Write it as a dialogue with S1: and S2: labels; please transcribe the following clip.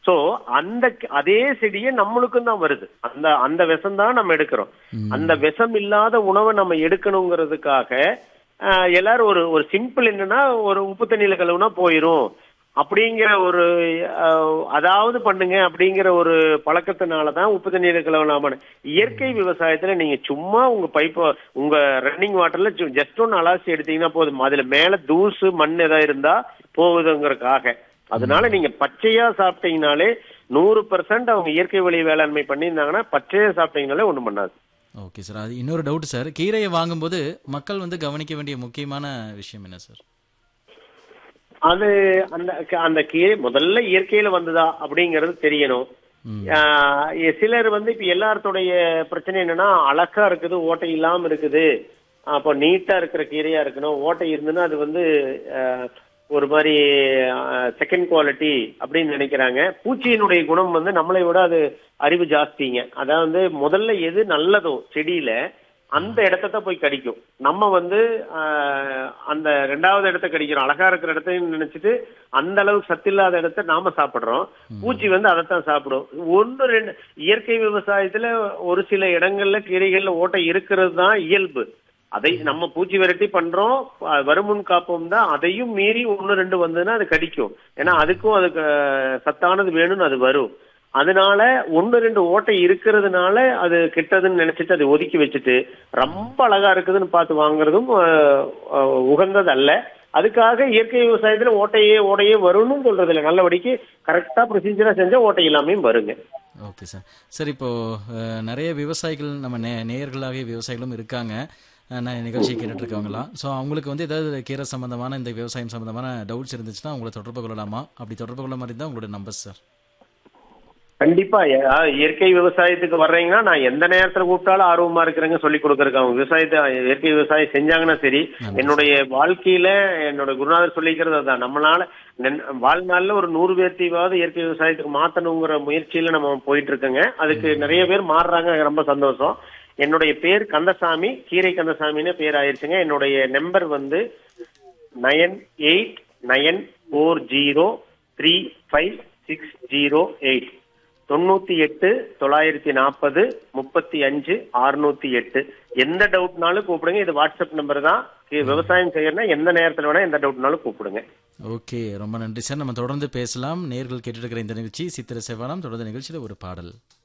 S1: so அந்த அதே செடியே நம்மளுக்கும் தான் வருது அந்த அந்த விஷம் தான் நம்ம எடுக்கிறோம் அந்த விஷம் இல்லாத உணவை நம்ம எடுக்கணுங்கிறதுக்காக ஆஹ், எல்லாரும் ஒரு ஒரு சிம்பிள் என்னன்னா ஒரு உப்பு தண்ணியில கழுவுனா போயிரும் அப்படிங்கிற ஒரு ஆஹ், அதாவது பண்ணுங்க அப்படிங்கிற ஒரு பழக்கத்தினால தான் உப்பு தண்ணீரை கழுவலாமான இயற்கை விவசாயத்துல நீங்க சும்மா உங்க பைப்ப உங்க ரன்னிங் வாட்டர்ல ஜஸ்ட் ஒன்னு அலாசி எடுத்தீங்கன்னா போதும் அதுல மேல தூசு மண் ஏதாவது இருந்தா போகுதுங்கிறதுக்காக அதனால நீங்க பச்சையா சாப்பிட்டீங்கனாலே நூறு பெர்சன்ட் அவங்க இயற்கை வழி வேளாண்மை பண்ணியிருந்தாங்கன்னா பச்சையா சாப்பிட்டீங்கனாலே ஒண்ணும் பண்ணாது
S2: ஓகே சார் அது இன்னொரு டவுட் சார் கீரையை வாங்கும்போது மக்கள் வந்து கவனிக்க வேண்டிய முக்கியமான விஷயம் என்ன சார்
S1: அது அந்த அந்த கீரை முதல்ல இயற்கையில வந்ததா அப்படிங்கறது தெரியணும் ஆஹ் சிலர் வந்து இப்ப எல்லாத்துடைய பிரச்சனை என்னன்னா அழகா இருக்குது ஓட்டை இல்லாம இருக்குது அப்போ நீட்டா இருக்கிற கீரையா இருக்கணும் ஓட்டை இருந்துன்னா அது வந்து ஆஹ், ஒரு மாதிரி செகண்ட் குவாலிட்டி அப்படின்னு நினைக்கிறாங்க பூச்சியினுடைய குணம் வந்து நம்மளை விட அது அறிவு ஜாஸ்திங்க அதாவது முதல்ல எது நல்லதோ செடியில அந்த இடத்த தான் போய் கடிக்கும் நம்ம வந்து ஆஹ், அந்த ரெண்டாவது இடத்த கடிக்கிறோம் அழகா இருக்கிற இடத்தையும் நினைச்சிட்டு அந்த அளவுக்கு சத்து இல்லாத இடத்த நாம சாப்பிடுறோம் பூச்சி வந்து அதைத்தான் சாப்பிடும் ஒன்னு ரெண்டு இயற்கை விவசாயத்துல ஒரு சில இடங்கள்ல கீரைகள்ல ஓட்டை இருக்கிறது தான் இயல்பு அதை நம்ம பூச்சி விரட்டி பண்றோம் அஹ், வருமுன் காப்போம் தான் அதையும் மீறி ஒன்னு ரெண்டு வந்ததுன்னா அது கடிக்கும் ஏன்னா அதுக்கும் அதுக்கு அஹ், சத்தானது வேணும்னு அது வரும் அதனால ஒன்னு ரெண்டு ஓட்டை இருக்கிறதுனால அது கெட்டதுன்னு நினைச்சிட்டு அதை ஒதுக்கி வச்சுட்டு ரொம்ப அழகா இருக்குதுன்னு பார்த்து வாங்குறதும் அஹ், அஹ், உகந்தது அல்ல அதுக்காக இயற்கை விவசாயத்துல ஓட்டையே ஓடையே வரும்னு சொல்றது இல்லை நல்லபடிக்கு கரெக்டா ப்ரொசீஜரா செஞ்சா ஓட்டை இல்லாமையும் வருங்க
S2: ஓகே சார் சார் இப்போ அஹ், நிறைய விவசாயிகள் நம்ம நே நேயர்களாகவே விவசாயிகளும் இருக்காங்க அஹ், நான் நிகழ்ச்சி கேட்டுட்டு இருக்கவங்களாம் ஸோ அவங்களுக்கு வந்து ஏதாவது கீரை சம்பந்தமான இந்த விவசாயம் சம்பந்தமான டவுட்ஸ் இருந்துச்சுன்னா உங்களை தொடர்பு கொள்ளலாமா அப்படி தொடர்பு கொள்ள மாதிரி தான் உங்களோட நம்பர் சார்
S1: கண்டிப்பா ஏ- இயற்கை விவசாயத்துக்கு வர்றீங்கன்னா நான் எந்த நேரத்துல கூப்பிட்டாலும் ஆர்வமா இருக்கிறேங்க சொல்லி கொடுக்கறதுக்கு அவங்க விவசாயத்தை இயற்கை விவசாயம் செஞ்சாங்கன்னா சரி என்னுடைய வாழ்க்கையில என்னோட குருநாதர் சொல்லிக்கிறது அதான் நம்மளால நென்- வாழ்நாள்ல ஒரு நூறு பேர்த்தையாவது இயற்கை விவசாயத்துக்கு மாத்தணுங்கிற முயற்சியில நம்ம போயிட்டு இருக்கோங்க அதுக்கு நிறைய பேர் மாறுறாங்க ரொம்ப சந்தோஷம் என்னுடைய பேர் கந்தசாமி கீரை கந்தசாமின்னு பேர் ஆயிருச்சுங்க என்னுடைய நம்பர் வந்து nine eight nine four zero three five six zero eight தொண்ணூத்தி எட்டு தொள்ளாயிரத்தி நாற்பது முப்பத்தி அஞ்சு அறுநூத்தி எட்டு எந்த டவுட்னாலும் கூப்பிடுங்க இது வாட்ஸ்அப் நம்பர் தான் இது விவசாயம் செய்யறதுனா எந்த நேரத்துல வேணா எந்த டவுட்னாலும் கூப்பிடுங்க
S2: ஓகே ரொம்ப நன்றி சார் நம்ம தொடர்ந்து பேசலாம் நேர்கள் கேட்டுட்டு இருக்கிற இந்த நிகழ்ச்சி சித்திர செவ்வானம் தொடர்ந்து நிகழ்ச்சியில் ஒரு பாடல்